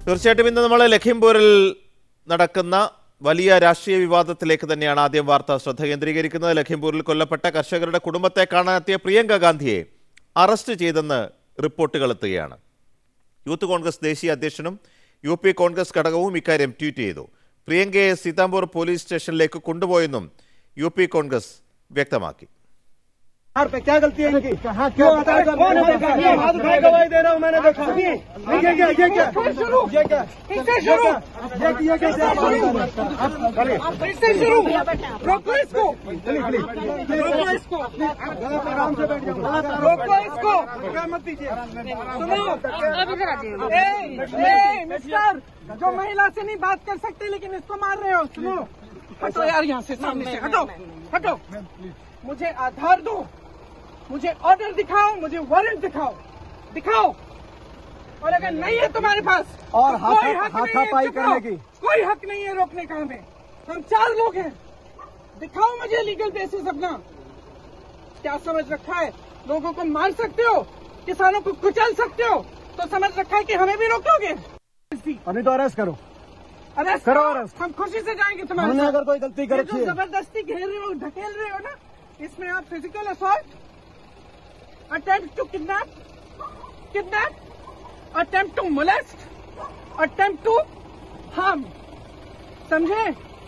തീർച്ചയായിട്ടും ഇന്ന് നമ്മൾ ലഖിംപൂരിൽ നടക്കുന്ന വലിയ രാഷ്ട്രീയ വിവാദത്തിലേക്ക് തന്നെയാണ് ആദ്യം വാർത്ത ശ്രദ്ധ കേന്ദ്രീകരിക്കുന്നത് ലഖിംപൂരിൽ കൊല്ലപ്പെട്ട കർഷകരുടെ കുടുംബത്തെ കാണാനെത്തിയ പ്രിയങ്ക ഗാന്ധിയെ അറസ്റ്റ് ചെയ്തെന്ന് റിപ്പോർട്ടുകൾ എത്തുകയാണ് യൂത്ത് കോൺഗ്രസ് ദേശീയ അധ്യക്ഷനും യു പി കോൺഗ്രസ് ഘടകവും ഇക്കാര്യം ട്വീറ്റ് ചെയ്തു പ്രിയങ്കയെ സീതാംപൂർ പോലീസ് സ്റ്റേഷനിലേക്ക് കൊണ്ടുപോയെന്നും യു പി കോൺഗ്രസ് വ്യക്തമാക്കി बिहार पे क्या गलती है इनकी क्यों अदालत कौन है देखा ये हाथ उठाए गवाही दे रहा हूँ मैंने देखा ये क्या ये क्या ये क्या ये क्या इससे शुरू ये ये कैसे आप इससे शुरू रोको इसको रोको इसको आराम से बैठ जाओ रोको इसको क्या मत दीजिए सुनो ए, ए, मिस्टर जो महिला से नहीं बात कर सकते लेकिन इसको मार रहे हो सुनो हटो यार यहाँ से सामने से हटो हटो मुझे आधार दो मुझे ऑर्डर दिखाओ मुझे वारंट दिखाओ दिखाओ और अगर नहीं है तुम्हारे पास और तो हाथा- कोई हक नहीं है, हाथापाई चुप करने रहो। की। कोई हक नहीं है रोकने का हमें हम चार लोग हैं दिखाओ मुझे लीगल बेसिस अपना क्या समझ रखा है लोगों को मार सकते हो किसानों को कुचल सकते हो तो समझ रखा है कि हमें भी रोकोगे अभी तो अरेस्ट करो अरेस्ट करो करो arrest। हम खुशी से जाएंगे तुम्हारे हमने साथ। अगर कोई गलती कर ये रखी जो है जबरदस्ती घेर रहे हो ढकेल रहे हो ना इसमें आप physical assault attempt to kidnap kidnap attempt to molest attempt to harm समझे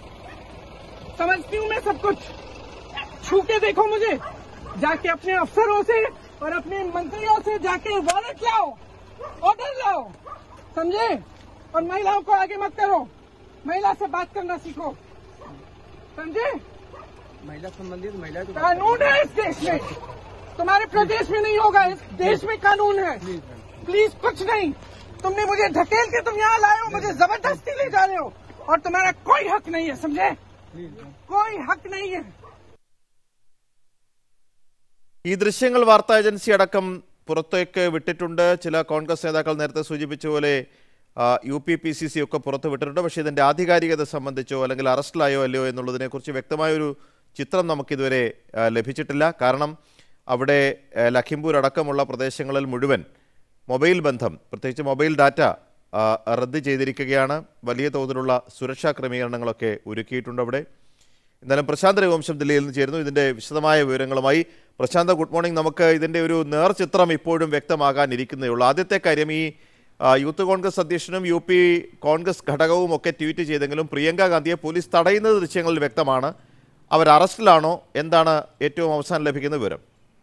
समझती हूँ मैं सब कुछ छू के देखो मुझे जाके अपने अफसरों से और अपने मंत्रियों से जाके वारंट लाओ ऑर्डर लाओ समझे और महिलाओं को आगे मत करो महिला से बात करना सीखो समझे महिला संबंधित महिला कानून है इस देश में तुम्हारे प्रदेश में नहीं होगा इस देश में कानून है प्लीज कुछ नहीं तुमने मुझे ढकेल के तुम यहाँ लाए हो मुझे जबरदस्ती ले जा रहे हो और तुम्हारा कोई हक नहीं है समझे कोई हक नहीं है ഈ ദൃശ്യങ്ങൾ വാർത്താ ഏജൻസി അടക്കം പുറത്തേക്ക് വിട്ടിട്ടുണ്ട് ചില കോൺഗ്രസ് നേതാക്കൾ നേരത്തെ സൂചിപ്പിച്ച പോലെ ആ, U P P C C ഒക്കെ പുറത്ത് വിട്ടിട്ടുണ്ട് പക്ഷേ ഇതിൻ്റെ ആധികാരികത സംബന്ധിച്ചോ അല്ലെങ്കിൽ അറസ്റ്റിലായോ അല്ലയോ എന്നുള്ളതിനെക്കുറിച്ച് വ്യക്തമായൊരു ചിത്രം നമുക്കിതുവരെ ആ, ലഭിച്ചിട്ടില്ല കാരണം അവിടെ ആ, ലഖിംപൂർ അടക്കമുള്ള പ്രദേശങ്ങളിൽ മുഴുവൻ മൊബൈൽ ബന്ധം പ്രത്യേകിച്ച് മൊബൈൽ ഡാറ്റ ആ, റദ്ദ് ചെയ്തിരിക്കുകയാണ് വലിയ തോതിലുള്ള സുരക്ഷാ ക്രമീകരണങ്ങളൊക്കെ ഒരുക്കിയിട്ടുണ്ട് അവിടെ എന്തായാലും പ്രശാന്ത് രഘുവംശം ദില്ലിയിൽ നിന്ന് ചേരുന്നു ഇതിന്റെ വിശദമായ വിവരങ്ങളുമായി പ്രശാന്ത് ഗുഡ് മോർണിംഗ് നമുക്ക് ഇതിന്റെ ഒരു നേർചിത്രം ഇപ്പോഴും വ്യക്തമാകാനിരിക്കുന്നേ ഉള്ളൂ ആദ്യത്തെ കാര്യം ഈ ആ, യൂത്ത് കോൺഗ്രസ് അധ്യക്ഷനും യു പി കോൺഗ്രസ് ഘടകവും ഒക്കെ ട്വീറ്റ് ചെയ്തെങ്കിലും പ്രിയങ്ക ഗാന്ധിയെ പോലീസ് തടയുന്നത് ദൃശ്യങ്ങളിൽ വ്യക്തമാണ് അവർ അറസ്റ്റിലാണോ എന്താണ് ഏറ്റവും അവസാനം ലഭിക്കുന്ന വിവരം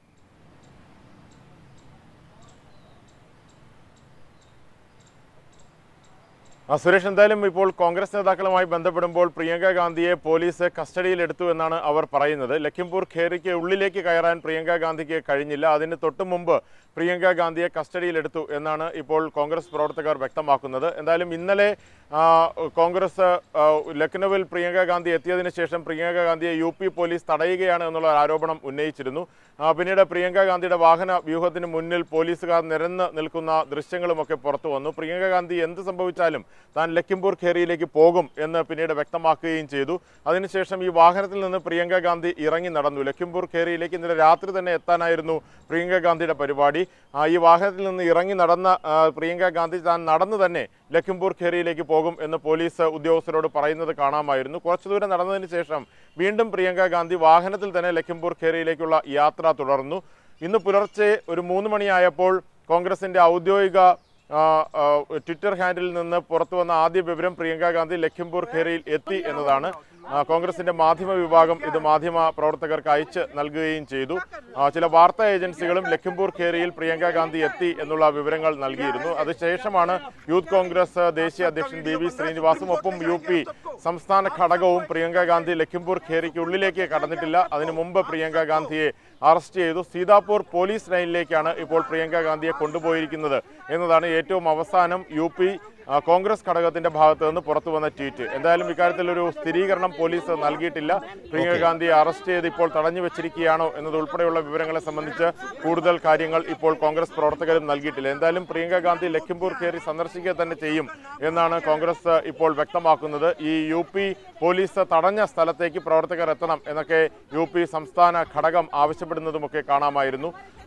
ആ, സുരേഷ് എന്തായാലും ഇപ്പോൾ കോൺഗ്രസ് നേതാക്കളുമായി ബന്ധപ്പെടുമ്പോൾ പ്രിയങ്ക ഗാന്ധിയെ പോലീസ് കസ്റ്റഡിയിലെടുത്തു എന്നാണ് അവർ പറയുന്നത് ലഖിംപൂർ ഖേരിക്ക് ഉള്ളിലേക്ക് കയറാൻ പ്രിയങ്ക ഗാന്ധിക്ക് കഴിഞ്ഞില്ല അതിന് തൊട്ടു മുമ്പ് പ്രിയങ്ക ഗാന്ധിയെ കസ്റ്റഡിയിലെടുത്തു എന്നാണ് ഇപ്പോൾ കോൺഗ്രസ് പ്രവർത്തകർ വ്യക്തമാക്കുന്നത് എന്തായാലും ഇന്നലെ ആ, കോൺഗ്രസ് ആ, ലക്നൌവിൽ പ്രിയങ്ക ഗാന്ധി എത്തിയതിനു ശേഷം പ്രിയങ്ക ഗാന്ധിയെ യു പി പോലീസ് തടയുകയാണ് എന്നുള്ള ആരോപണം ഉന്നയിച്ചിരുന്നു ആ, പിന്നീട് പ്രിയങ്ക ഗാന്ധിയുടെ വാഹന വ്യൂഹത്തിന് മുന്നിൽ പോലീസുകാർ നിരന്ന് നിൽക്കുന്ന ദൃശ്യങ്ങളുമൊക്കെ പുറത്തു വന്നു പ്രിയങ്ക ഗാന്ധി എന്ത് സംഭവിച്ചാലും താൻ ലഖിംപൂർ ഖേരിയിലേക്ക് പോകും എന്ന് പിന്നീട് വ്യക്തമാക്കുകയും ചെയ്തു അതിനുശേഷം ഈ വാഹനത്തിൽ നിന്ന് പ്രിയങ്ക ഗാന്ധി ഇറങ്ങി നടന്നു ലഖിംപൂർ ഖേരിയിലേക്ക് ഇന്നലെ രാത്രി തന്നെ എത്താനായിരുന്നു പ്രിയങ്ക ഗാന്ധിയുടെ പരിപാടി ആ, ഈ വാഹനത്തിൽ നിന്ന് ഇറങ്ങി നടന്ന ആ, പ്രിയങ്ക ഗാന്ധി താൻ നടന്നു തന്നെ ലഖിംപൂർ ഖേരിയിലേക്ക് പോകും എന്ന് പോലീസ് ഉദ്യോഗസ്ഥരോട് പറയുന്നത് കാണാമായിരുന്നു കുറച്ചു ദൂരം നടന്നതിന് ശേഷം വീണ്ടും പ്രിയങ്ക ഗാന്ധി വാഹനത്തിൽ തന്നെ ലഖിംപൂർ ഖേരിയിലേക്കുള്ള യാത്ര തുടർന്നു ഇന്ന് പുലർച്ചെ ഒരു മൂന്ന് മണിയായപ്പോൾ കോൺഗ്രസിന്റെ ഔദ്യോഗിക ആ, ആ, ട്വിറ്റർ ഹാൻഡിലിൽ നിന്ന് പുറത്തു വന്ന ആദ്യ വിവരം പ്രിയങ്ക ഗാന്ധി ലഖിംപൂർ ഖേരിയിൽ എത്തി എന്നതാണ് ആ, കോൺഗ്രസിന്റെ മാധ്യമ വിഭാഗം ഇത് മാധ്യമ പ്രവർത്തകർക്ക് അയച്ച് നൽകുകയും ചെയ്തു ആ, ചില വാർത്താ ഏജൻസികളും ലഖിംപൂർ ഖേരിയിൽ പ്രിയങ്ക ഗാന്ധി എത്തി എന്നുള്ള വിവരങ്ങൾ നൽകിയിരുന്നു അതിനുശേഷമാണ് യൂത്ത് കോൺഗ്രസ് ദേശീയ അധ്യക്ഷൻ ബി വി ശ്രീനിവാസും ഒപ്പം യു പി സംസ്ഥാന ഘടകവും പ്രിയങ്ക ഗാന്ധി ലഖിംപൂർ ഖേരിക്ക് ഉള്ളിലേക്ക് കടന്നിട്ടില്ല അതിനു മുമ്പ് പ്രിയങ്ക ഗാന്ധിയെ അറസ്റ്റ് ചെയ്തു സീതാപൂർ പോലീസ് ലൈനിലേക്കാണ് ഇപ്പോൾ പ്രിയങ്ക ഗാന്ധിയെ കൊണ്ടുപോയിരിക്കുന്നത് എന്നതാണ് ഏറ്റവും അവസാനം യു പി ആ, കോൺഗ്രസ് ഘടകത്തിന്റെ ഭാഗത്ത് നിന്ന് പുറത്തു വന്ന ട്വീറ്റ് എന്തായാലും ഇക്കാര്യത്തിൽ ഒരു സ്ഥിരീകരണം പോലീസ് നൽകിയിട്ടില്ല പ്രിയങ്ക ഗാന്ധിയെ അറസ്റ്റ് ചെയ്ത് ഇപ്പോൾ തടഞ്ഞു വെച്ചിരിക്കുകയാണോ എന്നതുൾപ്പെടെയുള്ള വിവരങ്ങളെ സംബന്ധിച്ച് കൂടുതൽ കാര്യങ്ങൾ ഇപ്പോൾ കോൺഗ്രസ് പ്രവർത്തകരും നൽകിയിട്ടില്ല എന്തായാലും പ്രിയങ്ക ഗാന്ധി ലഖിംപൂർ കയറി സന്ദർശിക്കുക തന്നെ ചെയ്യും എന്നാണ് കോൺഗ്രസ് ഇപ്പോൾ വ്യക്തമാക്കുന്നത് ഈ യു പി പോലീസ് തടഞ്ഞ സ്ഥലത്തേക്ക് പ്രവർത്തകർ എത്തണം എന്നൊക്കെ യു പി സംസ്ഥാന ഘടകം ആവശ്യപ്പെടുന്നതുമൊക്കെ കാണാമായിരുന്നു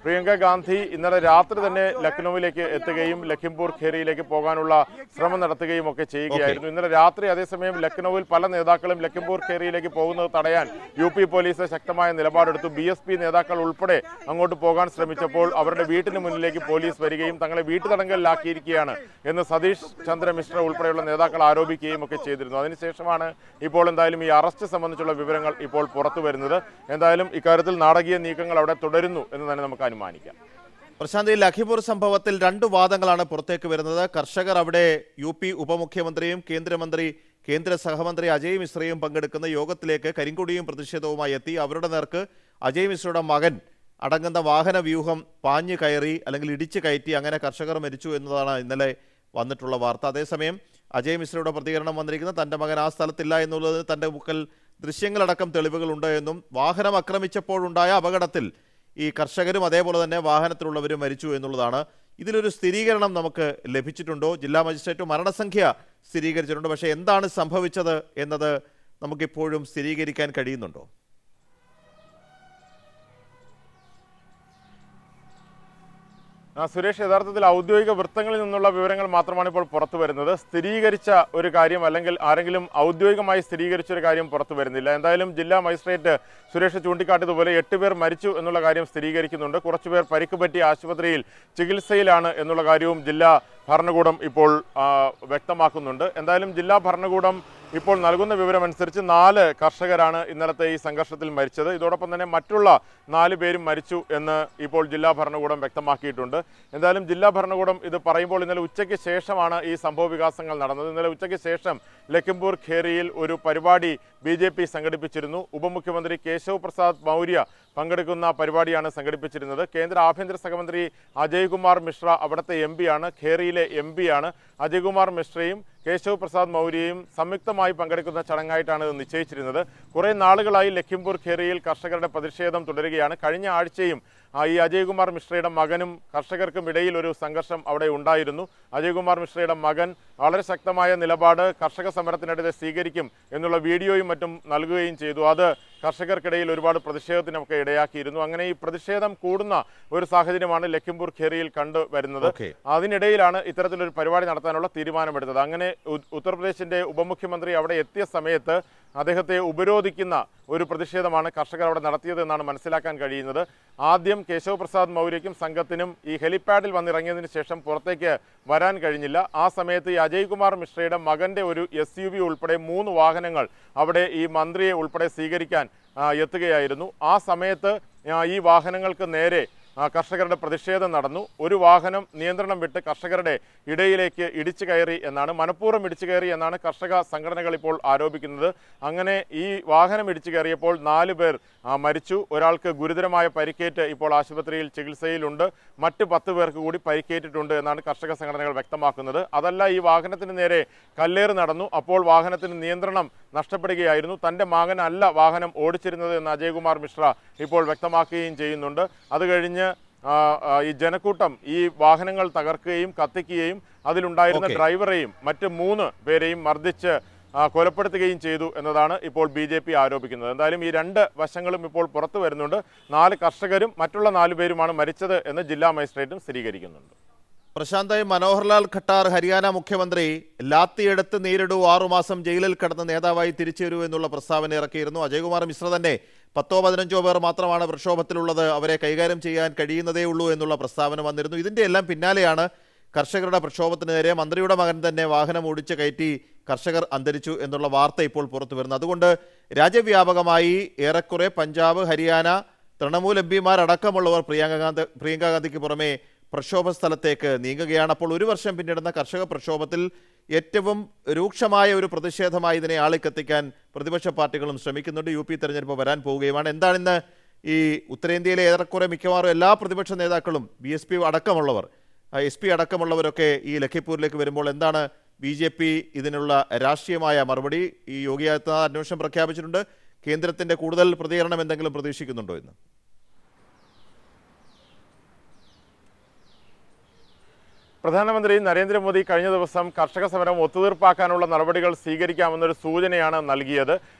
പ്രിയങ്ക ഗാന്ധി ഇന്നലെ രാത്രി തന്നെ ലക്നൌവിലേക്ക് എത്തുകയും ലഖിംപൂർ ഖേരിയിലേക്ക് പോകാനുള്ള ശ്രമം നടത്തുകയും ഒക്കെ ചെയ്യുകയായിരുന്നു ഇന്നലെ രാത്രി അതേസമയം ലക്നൌവിൽ പല നേതാക്കളും ലഖിംപൂർ ഖേരിയിലേക്ക് പോകുന്നത് തടയാൻ യു പി പോലീസ് ശക്തമായ നിലപാടെടുത്തു ബി എസ് പി നേതാക്കൾ ഉൾപ്പെടെ അങ്ങോട്ട് പോകാൻ ശ്രമിച്ചപ്പോൾ അവരുടെ വീട്ടിന് മുന്നിലേക്ക് പോലീസ് വരികയും തങ്ങളെ വീട്ടുതടങ്കലിലാക്കിയിരിക്കുകയാണ് എന്ന് സതീഷ് ചന്ദ്ര മിശ്ര ഉൾപ്പെടെയുള്ള നേതാക്കൾ ആരോപിക്കുകയും ഒക്കെ ചെയ്തിരുന്നു അതിനുശേഷമാണ് ഇപ്പോൾ എന്തായാലും ഈ അറസ്റ്റ് സംബന്ധിച്ചുള്ള വിവരങ്ങൾ ഇപ്പോൾ പുറത്തു വരുന്നത് എന്തായാലും ഇക്കാര്യത്തിൽ നാടകീയ നീക്കങ്ങൾ അവിടെ തുടരുന്നു എന്ന് തന്നെ നമുക്ക് അനുമാനിക്കാം പ്രശാന്ത് ഈ ലഖിപൂർ സംഭവത്തിൽ രണ്ട് വാദങ്ങളാണ് പുറത്തേക്ക് വരുന്നത് കർഷകർ അവിടെ യു പി ഉപമുഖ്യമന്ത്രിയും കേന്ദ്രമന്ത്രി കേന്ദ്ര സഹമന്ത്രി അജയ് മിശ്രയും പങ്കെടുക്കുന്ന യോഗത്തിലേക്ക് കരിങ്കൊടിയും പ്രതിഷേധവുമായി എത്തി അവരുടെ നേർക്ക് അജയ് മിശ്രയുടെ മകൻ അടങ്ങുന്ന വാഹന വ്യൂഹം പാഞ്ഞു കയറി അല്ലെങ്കിൽ ഇടിച്ചു കയറ്റി അങ്ങനെ കർഷകർ മരിച്ചു എന്നതാണ് ഇന്നലെ വന്നിട്ടുള്ള വാർത്ത അതേസമയം അജയ് മിശ്രയുടെ പ്രതികരണം വന്നിരിക്കുന്നത് തന്റെ മകൻ ആ സ്ഥലത്തില്ല എന്നുള്ളത് തന്റെ മുക്കൽ ദൃശ്യങ്ങളടക്കം തെളിവുകളുണ്ട് എന്നും വാഹനം ആക്രമിച്ചപ്പോഴുണ്ടായ അപകടത്തിൽ ഈ കർഷകരും അതേപോലെ തന്നെ വാഹനത്തിലുള്ളവരും മരിച്ചു എന്നുള്ളതാണ് ഇതിലൊരു സ്ഥിരീകരണം നമുക്ക് ലഭിച്ചിട്ടുണ്ടോ ജില്ലാ മജിസ്ട്രേറ്റ് മരണസംഖ്യ സ്ഥിരീകരിച്ചിട്ടുണ്ട് പക്ഷേ എന്താണ് സംഭവിച്ചത് എന്നത് നമുക്കിപ്പോഴും സ്ഥിരീകരിക്കാൻ കഴിയുന്നുണ്ടോ ആ, സുരേഷ് യഥാർത്ഥത്തിൽ ഔദ്യോഗിക വൃത്തങ്ങളിൽ നിന്നുള്ള വിവരങ്ങൾ മാത്രമാണ് ഇപ്പോൾ പുറത്തു വരുന്നത് സ്ഥിരീകരിച്ച ഒരു കാര്യം അല്ലെങ്കിൽ ആരെങ്കിലും ഔദ്യോഗികമായി സ്ഥിരീകരിച്ച ഒരു കാര്യം പുറത്തു വരുന്നില്ല എന്തായാലും ജില്ലാ മജിസ്ട്രേറ്റ് സുരേഷ് ചൂണ്ടിക്കാട്ടിയതുപോലെ എട്ട് പേർ മരിച്ചു എന്നുള്ള കാര്യം സ്ഥിരീകരിക്കുന്നുണ്ട് കുറച്ചുപേർ പരിക്ക് പറ്റി ആശുപത്രിയിൽ ചികിത്സയിലാണ് എന്നുള്ള കാര്യവും ജില്ലാ ഭരണകൂടം ഇപ്പോൾ ആ, വ്യക്തമാക്കുന്നുണ്ട് എന്തായാലും ജില്ലാ ഭരണകൂടം ഇപ്പോൾ നൽകുന്ന വിവരമനുസരിച്ച് നാല് കർഷകരാണ് ഇന്നലത്തെ ഈ സംഘർഷത്തിൽ മരിച്ചത് ഇതോടൊപ്പം തന്നെ മറ്റുള്ള നാല് പേരും മരിച്ചു എന്ന് ഇപ്പോൾ ജില്ലാ ഭരണകൂടം വ്യക്തമാക്കിയിട്ടുണ്ട് എന്തായാലും ജില്ലാ ഭരണകൂടം ഇത് പറയുമ്പോൾ ഇന്നലെ ഉച്ചയ്ക്ക് ശേഷമാണ് ഈ സംഭവ വികാസങ്ങൾ നടന്നത് ഇന്നലെ ഉച്ചയ്ക്ക് ശേഷം ലഖിംപൂർ ഖേരിയിൽ ഒരു പരിപാടി ബി ജെ പി സംഘടിപ്പിച്ചിരുന്നു ഉപമുഖ്യമന്ത്രി കേശവ് പ്രസാദ് മൗര്യ പങ്കെടുക്കുന്ന പരിപാടിയാണ് സംഘടിപ്പിച്ചിരുന്നത് കേന്ദ്ര ആഭ്യന്തര സഹമന്ത്രി അജയ് കുമാർ മിശ്ര അവിടുത്തെ എം പിയാണ് ഖേറിയിലെ എം പിയാണ് അജയ് കുമാർ മിശ്രയും കേശവ് പ്രസാദ് മൗര്യയും സംയുക്തമായി പങ്കെടുക്കുന്ന ചടങ്ങായിട്ടാണ് ഇത് നിശ്ചയിച്ചിരുന്നത് കുറേ നാളുകളായി ലഖിംപൂർ ഖേറിയിൽ കർഷകരുടെ പ്രതിഷേധം തുടരുകയാണ് കഴിഞ്ഞ ആഴ്ചയും ആ, ഈ അജയ് കുമാർ മിശ്രയുടെ മകനും കർഷകർക്കും ഇടയിൽ ഒരു സംഘർഷം അവിടെ ഉണ്ടായിരുന്നു അജയ് കുമാർ മിശ്രയുടെ മകൻ വളരെ ശക്തമായ നിലപാട് കർഷക സമരത്തിനിടെ സ്വീകരിക്കും എന്നുള്ള വീഡിയോയും മറ്റും നൽകുകയും ചെയ്തു അത് കർഷകർക്കിടയിൽ ഒരുപാട് പ്രതിഷേധത്തിനൊക്കെ ഇടയാക്കിയിരുന്നു അങ്ങനെ ഈ പ്രതിഷേധം കൂടുന്ന ഒരു സാഹചര്യമാണ് ലഖിംപൂർ ഖേറിയിൽ കണ്ടു വരുന്നത് Okay. അതിനിടയിലാണ് ഇത്തരത്തിലൊരു പരിപാടി നടത്താനുള്ള തീരുമാനമെടുത്തത് അങ്ങനെ ഉ- ഉത്തർപ്രദേശിന്റെ ഉപമുഖ്യമന്ത്രി അവിടെ എത്തിയ സമയത്ത് അദ്ദേഹത്തെ ഉപരോധിക്കുന്ന ഒരു പ്രതിഷേധമാണ് കർഷകർ അവിടെ നടത്തിയത് എന്നാണ് മനസ്സിലാക്കാൻ കഴിയുന്നത് ആദ്യം കേശവ് പ്രസാദ് മൗര്യയ്ക്കും സംഘത്തിനും ഈ ഹെലിപ്പാഡിൽ വന്നിറങ്ങിയതിന് ശേഷം പുറത്തേക്ക് വരാൻ കഴിഞ്ഞില്ല ആ സമയത്ത് ഈ അജയ് കുമാർ മിശ്രയുടെ മകന്റെ ഒരു എസ് യു വി ഉൾപ്പെടെ മൂന്ന് വാഹനങ്ങൾ അവിടെ ഈ മന്ത്രിയെ ഉൾപ്പെടെ സ്വീകരിക്കാൻ ആ, എത്തുകയായിരുന്നു ആ സമയത്ത് ആ, ഈ വാഹനങ്ങൾക്ക് നേരെ ആ, കർഷകരുടെ പ്രതിഷേധം നടന്നു ഒരു വാഹനം നിയന്ത്രണം വിട്ട് കർഷകരുടെ ഇടയിലേക്ക് ഇടിച്ചു കയറി എന്നാണ് മനഃപൂർവ്വം ഇടിച്ചു കയറി എന്നാണ് കർഷക സംഘടനകൾ ഇപ്പോൾ ആരോപിക്കുന്നത് അങ്ങനെ ഈ വാഹനം ഇടിച്ചു കയറിയപ്പോൾ നാല് പേർ ആ, മരിച്ചു ഒരാൾക്ക് ഗുരുതരമായ പരിക്കേറ്റ് ഇപ്പോൾ ആശുപത്രിയിൽ ചികിത്സയിലുണ്ട് മറ്റ് പത്ത് പേർക്ക് കൂടി പരിക്കേറ്റിട്ടുണ്ട് എന്നാണ് കർഷക സംഘടനകൾ വ്യക്തമാക്കുന്നത് അതല്ല ഈ വാഹനത്തിന് നേരെ കല്ലേറ് നടന്നു അപ്പോൾ വാഹനത്തിന് നിയന്ത്രണം നഷ്ടപ്പെടുകയായിരുന്നു തൻ്റെ മകനല്ല വാഹനം ഓടിച്ചിരുന്നത് എന്ന് അജയ്കുമാർ മിശ്ര ഇപ്പോൾ വ്യക്തമാക്കുകയും ചെയ്യുന്നുണ്ട് അത് കഴിഞ്ഞ് ആ, ആ, ഈ ജനക്കൂട്ടം ഈ വാഹനങ്ങൾ തകർക്കുകയും കത്തിക്കുകയും അതിലുണ്ടായിരുന്ന Okay. ഡ്രൈവറെയും മറ്റ് മൂന്ന് പേരെയും മർദ്ദിച്ച് ആ, കൊലപ്പെടുത്തുകയും ചെയ്തു എന്നതാണ് ഇപ്പോൾ ബി ജെ പി ആരോപിക്കുന്നത് എന്തായാലും ഈ രണ്ട് വശങ്ങളും ഇപ്പോൾ പുറത്തു വരുന്നുണ്ട് നാല് കർഷകരും മറ്റുള്ള നാല് പേരുമാണ് മരിച്ചത് എന്ന് ജില്ലാ മജിസ്ട്രേറ്റും സ്ഥിരീകരിക്കുന്നുണ്ട് പ്രശാന്തായി മനോഹർലാൽ ഖട്ടാർ ഹരിയാന മുഖ്യമന്ത്രി ലാത്തിയെടുത്ത് നേരിടൂ ആറുമാസം ജയിലിൽ കിടന്ന നേതാവായി തിരിച്ചു വരൂ എന്നുള്ള പ്രസ്താവന ഇറക്കിയിരുന്നു അജയ്കുമാർ മിശ്ര തന്നെ പത്തോ പതിനഞ്ചോ പേർ മാത്രമാണ് പ്രക്ഷോഭത്തിലുള്ളത് അവരെ കൈകാര്യം ചെയ്യാൻ കഴിയുന്നതേ ഉള്ളൂ എന്നുള്ള പ്രസ്താവന വന്നിരുന്നു ഇതിന്റെ എല്ലാം പിന്നാലെയാണ് കർഷകരുടെ പ്രക്ഷോഭത്തിന് നേരെ മന്ത്രിയുടെ മകൻ തന്നെ വാഹനം ഓടിച്ച് കയറ്റി കർഷകർ അന്തരിച്ചു എന്നുള്ള വാർത്ത ഇപ്പോൾ പുറത്തു വരുന്നു അതുകൊണ്ട് രാജ്യവ്യാപകമായി ഏറെക്കുറെ പഞ്ചാബ് ഹരിയാന തൃണമൂൽ എം പിമാരടക്കമുള്ളവർ പ്രിയങ്ക ഗാന്ധി പ്രിയങ്ക ഗാന്ധിക്ക് പുറമെ പ്രക്ഷോഭ സ്ഥലത്തേക്ക് നീങ്ങുകയാണ് അപ്പോൾ ഒരു വർഷം പിന്നിടുന്ന കർഷക പ്രക്ഷോഭത്തിൽ ഏറ്റവും രൂക്ഷമായ ഒരു പ്രതിഷേധമായി ഇതിനെ ആളിക്കത്തിക്കാൻ പ്രതിപക്ഷ പാർട്ടികളും ശ്രമിക്കുന്നുണ്ട് യു പി തെരഞ്ഞെടുപ്പ് വരാൻ പോവുകയുമാണ് എന്താണിന്ന് ഈ ഉത്തരേന്ത്യയിലെ ഏറെക്കുറെ മിക്കവാറും എല്ലാ പ്രതിപക്ഷ നേതാക്കളും ബി എസ് പി അടക്കമുള്ളവർ എസ് പി അടക്കമുള്ളവരൊക്കെ ഈ ലഖിപ്പൂരിലേക്ക് വരുമ്പോൾ എന്താണ് ബി ജെ പി ഇതിനുള്ള രാഷ്ട്രീയമായ മറുപടി ഈ യോഗി ആദിത്യനാഥ് അന്വേഷണം പ്രഖ്യാപിച്ചിട്ടുണ്ട് കേന്ദ്രത്തിന്റെ കൂടുതൽ പ്രതികരണം എന്തെങ്കിലും പ്രതീക്ഷിക്കുന്നുണ്ടോ എന്ന് പ്രധാനമന്ത്രി നരേന്ദ്രമോദി കഴിഞ്ഞ ദിവസം കർഷക സമരം ഒത്തുതീർപ്പാക്കാനുള്ള നടപടികൾ സ്വീകരിക്കാമെന്നൊരു സൂചനയാണ് നൽകിയത്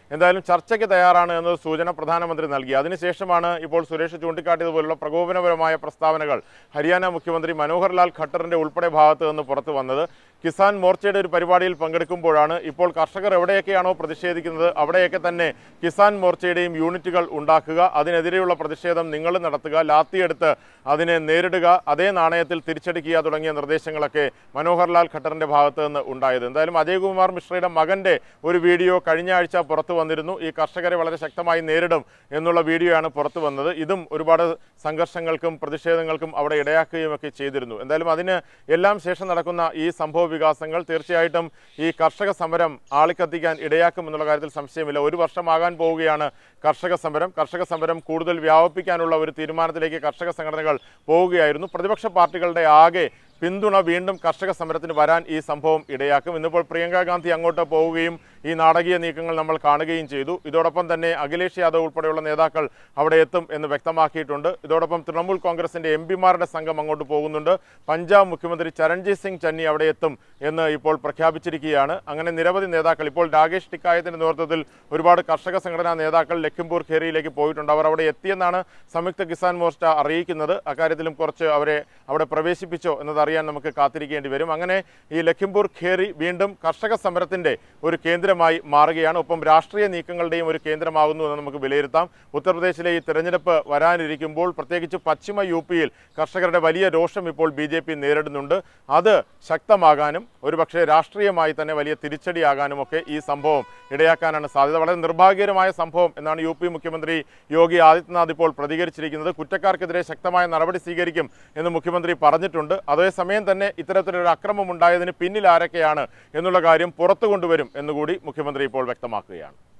എന്തായാലും ചർച്ചയ്ക്ക് തയ്യാറാണ് എന്നത് സൂചന പ്രധാനമന്ത്രി നൽകി അതിനുശേഷമാണ് ഇപ്പോൾ സുരേഷ് ചൂണ്ടിക്കാട്ടിയതുപോലുള്ള പ്രകോപനപരമായ പ്രസ്താവനകൾ ഹരിയാന മുഖ്യമന്ത്രി മനോഹർ ലാൽ ഖട്ടറിന്റെ ഉൾപ്പെടെ ഭാഗത്ത് നിന്ന് പുറത്തു വന്നത് കിസാൻ മോർച്ചയുടെ ഒരു പരിപാടിയിൽ പങ്കെടുക്കുമ്പോഴാണ് ഇപ്പോൾ കർഷകർ എവിടെയൊക്കെയാണോ പ്രതിഷേധിക്കുന്നത് അവിടെയൊക്കെ തന്നെ കിസാൻ മോർച്ചയുടെയും യൂണിറ്റുകൾ ഉണ്ടാക്കുക അതിനെതിരെയുള്ള പ്രതിഷേധം നിങ്ങൾ നടത്തുക ലാത്തിയെടുത്ത് അതിനെ നേരിടുക അതേ നാണയത്തിൽ തിരിച്ചടിക്കുക തുടങ്ങിയ നിർദ്ദേശങ്ങളൊക്കെ മനോഹർ ലാൽ ഖട്ടറിന്റെ ഭാഗത്ത് നിന്ന് ഉണ്ടായത് എന്തായാലും അജയ്കുമാർ മിശ്രയുടെ മകന്റെ ഒരു വീഡിയോ കഴിഞ്ഞ ആഴ്ച പുറത്തു വന്നിരുന്നു ഈ കർഷകരെ വളരെ ശക്തമായി നേരിടും എന്നുള്ള വീഡിയോയാണ് പുറത്തു വന്നത് ഇതും ഒരുപാട് സംഘർഷങ്ങൾക്കും പ്രതിഷേധങ്ങൾക്കും അവിടെ ഇടയാക്കുകയും ഒക്കെ ചെയ്തിരുന്നു എന്തായാലും അതിന് എല്ലാം ശേഷം നടക്കുന്ന ഈ സംഭവ വികാസങ്ങൾ തീർച്ചയായിട്ടും ഈ കർഷക സമരം ആളിക്കത്തിക്കാൻ ഇടയാക്കും എന്നുള്ള കാര്യത്തിൽ സംശയമില്ല ഒരു വർഷമാകാൻ പോവുകയാണ് കർഷക സമരം കർഷക സമരം കൂടുതൽ വ്യാപിപ്പിക്കാനുള്ള ഒരു തീരുമാനത്തിലേക്ക് കർഷക സംഘടനകൾ പോവുകയായിരുന്നു പ്രതിപക്ഷ പാർട്ടികളുടെ ആകെ പിന്തുണ വീണ്ടും കർഷക സമരത്തിന് വരാൻ ഈ സംഭവം ഇടയാക്കും ഇന്നിപ്പോൾ പ്രിയങ്ക ഗാന്ധി അങ്ങോട്ട് പോവുകയും ഈ നാടകീയ നീക്കങ്ങൾ നമ്മൾ കാണുകയും ചെയ്തു ഇതോടൊപ്പം തന്നെ അഖിലേഷ് യാദവ് ഉൾപ്പെടെയുള്ള നേതാക്കൾ അവിടെ എത്തും എന്ന് വ്യക്തമാക്കിയിട്ടുണ്ട് ഇതോടൊപ്പം തൃണമൂൽ കോൺഗ്രസിന്റെ എം പിമാരുടെ സംഘം അങ്ങോട്ട് പോകുന്നുണ്ട് പഞ്ചാബ് മുഖ്യമന്ത്രി ചരൺജീത് സിംഗ് ചന്നി അവിടെ എത്തും എന്ന് ഇപ്പോൾ പ്രഖ്യാപിച്ചിരിക്കുകയാണ് അങ്ങനെ നിരവധി നേതാക്കൾ ഇപ്പോൾ രാകേഷ് ടിക്കായത്തിന്റെ നേതൃത്വത്തിൽ ഒരുപാട് കർഷക സംഘടനാ നേതാക്കൾ ലഖിംപൂർ ഖേരിയിലേക്ക് പോയിട്ടുണ്ട് അവർ അവിടെ എത്തിയെന്നാണ് സംയുക്ത കിസാൻ മോർച്ച അറിയിക്കുന്നത് അക്കാര്യത്തിലും കുറച്ച് അവരെ അവിടെ പ്രവേശിപ്പിച്ചോ എന്നതറിയാൻ നമുക്ക് കാത്തിരിക്കേണ്ടി വരും അങ്ങനെ ഈ ലഖിംപൂർ ഖേരി വീണ്ടും കർഷക സമരത്തിന്റെ ഒരു കേന്ദ്രമായി മാറുകയാണ് ഒപ്പം രാഷ്ട്രീയ നീക്കങ്ങളുടെയും ഒരു കേന്ദ്രമാകുന്നു എന്ന് നമുക്ക് വിലയിരുത്താം ഉത്തർപ്രദേശിലെ ഈ തെരഞ്ഞെടുപ്പ് വരാനിരിക്കുമ്പോൾ പ്രത്യേകിച്ച് പശ്ചിമ യു പിയിൽ കർഷകരുടെ വലിയ രോഷം ഇപ്പോൾ ബി ജെ പി നേരിടുന്നുണ്ട് അത് ശക്തമാകാനും ഒരുപക്ഷെ രാഷ്ട്രീയമായി തന്നെ വലിയ തിരിച്ചടിയാകാനും ഒക്കെ ഈ സംഭവം ഇടയാക്കാനാണ് സാധ്യത വളരെ നിർഭാഗ്യകരമായ സംഭവം എന്നാണ് യു പി മുഖ്യമന്ത്രി യോഗി ആദിത്യനാഥ് ഇപ്പോൾ പ്രതികരിച്ചിരിക്കുന്നത് കുറ്റക്കാർക്കെതിരെ ശക്തമായ നടപടി സ്വീകരിക്കും എന്ന് മുഖ്യമന്ത്രി പറഞ്ഞിട്ടുണ്ട് അതേസമയം തന്നെ ഇത്തരത്തിലൊരു അക്രമം ഉണ്ടായതിന് പിന്നിൽ ആരൊക്കെയാണ് എന്നുള്ള കാര്യം പുറത്തു കൊണ്ടുവരും എന്നുകൂടി മുഖ്യമന്ത്രി ഇപ്പോൾ വ്യക്തമാക്കുകയാണ്